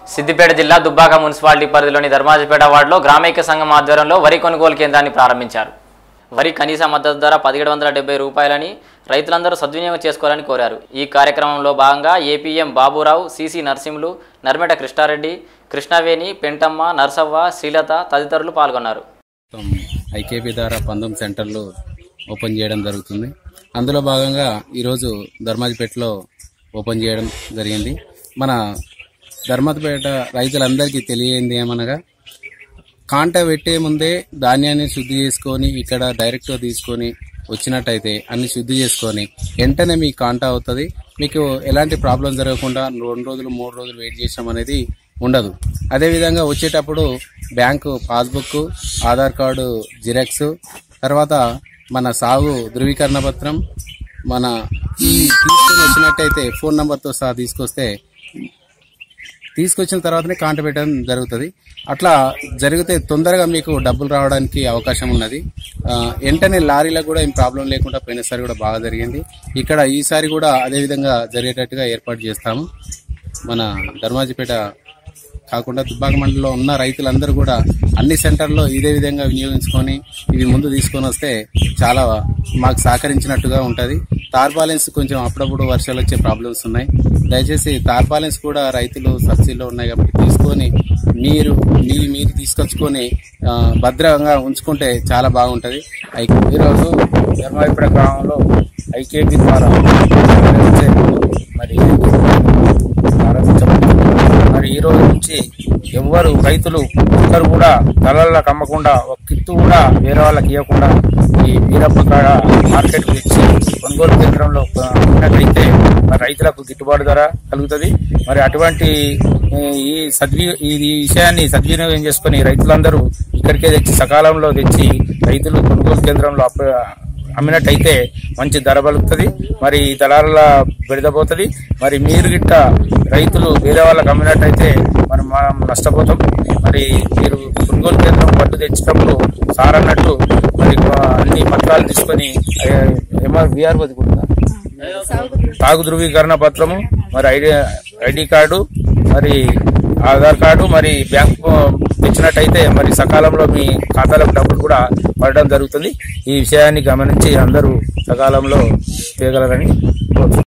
సిద్దిపేట జిల్లా దుబ్బాక మున్సిపాలిటీ పరిధిలోని ధర్మాజిపేట వార్డులో గ్రామైక్య సంఘం ఆధ్వర్యంలో వరి కొనుగోలు కేంద్రాన్ని ప్రారంభించారు వరి కనీస మద్దతు ధర పదిహేడు వందల డెబ్బై రూపాయలని రైతులందరూ సద్వినియోగం చేసుకోవాలని కోరారు ఈ కార్యక్రమంలో భాగంగా ఏపీఎం బాబురావు సిసి నరసింహులు నర్మెట కృష్ణారెడ్డి కృష్ణవేణి పెంటమ్మ నర్సవ్వ శ్రీలత తదితరులు పాల్గొన్నారు మొత్తం ఐకేపీ ద్వారా పంతొమ్మిది సెంటర్లు ఓపెన్ చేయడం జరుగుతుంది అందులో భాగంగా ఈరోజు ధర్మాజిపేటలో ఓపెన్ చేయడం జరిగింది మన ధర్మాజిపేట రైతులందరికీ తెలియంది ఏమనగా కాంట పెట్టే ముందే ధాన్యాన్ని శుద్ధి చేసుకొని ఇక్కడ డైరెక్ట్గా తీసుకొని వచ్చినట్టయితే అన్ని శుద్ధి చేసుకొని వెంటనే మీ కాంట అవుతుంది మీకు ఎలాంటి ప్రాబ్లం జరగకుండా రెండు రోజులు మూడు రోజులు వెయిట్ చేసాం అనేది ఉండదు అదేవిధంగా వచ్చేటప్పుడు bank passbook Aadhaar card xerox తర్వాత మన సాగు ధృవీకరణ పత్రం మన ఈ తీసుకొని వచ్చినట్టయితే ఫోన్ నంబర్తో సహా తీసుకొస్తే తీసుకొచ్చిన తర్వాతనే కాంట పెట్టడం జరుగుతుంది అట్లా జరిగితే తొందరగా మీకు డబ్బులు రావడానికి అవకాశం ఉన్నది ఆ, వెంటనే లారీలకు కూడా ఏం ప్రాబ్లం లేకుండా పోయినసారి కూడా బాగా జరిగింది ఇక్కడ ఈసారి కూడా అదే విధంగా జరిగేటట్టుగా ఏర్పాటు చేస్తాము మన ధర్మాజిపేట కాకుండా దుబ్బాక మండలంలో ఉన్న రైతులందరూ కూడా అన్ని సెంటర్లో ఇదే విధంగా వినియోగించుకొని ఇవి ముందు తీసుకొని వస్తే చాలా మాకు సహకరించినట్టుగా ఉంటుంది తార్పాలెన్స్ కొంచెం అప్పుడప్పుడు వర్షాలు వచ్చే ప్రాబ్లమ్స్ ఉన్నాయి దయచేసి తార్పాలెన్స్ కూడా రైతులు సబ్సిడీలో ఉన్నాయి కాబట్టి తీసుకొని మీరు మీ మీరు తీసుకొచ్చుకొని ఆ, భద్రంగా ఉంచుకుంటే చాలా బాగుంటుంది ఈరోజు ధర్మాయిపేట గ్రామంలో ఐకేపీ ద్వారా నిర్వహించే మరి ప్రారంభించబడింది మరి ఈ రోజు నుంచి ఎవ్వరు రైతులు ఒక్కరు కూడా తలలకు అమ్మకుండా ఒక కిత్తు కూడా వేరే వాళ్ళకి ఇవ్వకుండా ఈ వీరప్ప కాడ మార్కెట్ తెచ్చి కొనుగోలు కేంద్రంలో ఉన్నట్లయితే మరి రైతులకు గిట్టుబాటు ధర కలుగుతుంది మరి అటువంటి ఈ, ఈ సద్వి ఈ ఈ విషయాన్ని సద్వినియోగం చేసుకుని రైతులందరూ ఇక్కడికే తెచ్చి సకాలంలో తెచ్చి రైతులు కొనుగోలు కేంద్రంలో అప్ప అమ్మినట్టయితే మంచి ధర పలుకుతుంది మరి ఈ దళాల బెడదపోతుంది మరి మీరు గిట్ట రైతులు వేరే వాళ్ళకి అమ్మినట్టయితే మరి మనం నష్టపోతాం మరి మీరు కొనుగోలు కేంద్రం పట్టు తెచ్చినప్పుడు సార్ అన్నట్టు మరి అన్ని పత్రాలు తీసుకొని ఏమో విఆర్ బతుకుంటుందా సాగు ధృవీకరణ పత్రము మరి ఐడి ఐడి కార్డు మరి ఆధార్ కార్డు మరి బ్యాంకు తెచ్చినట్టయితే మరి సకాలంలో మీ ఖాతాలకు డబ్బులు కూడా పడడం జరుగుతుంది ఈ విషయాన్ని గమనించి అందరూ సకాలంలో చేయగలరని కోరుతున్నాను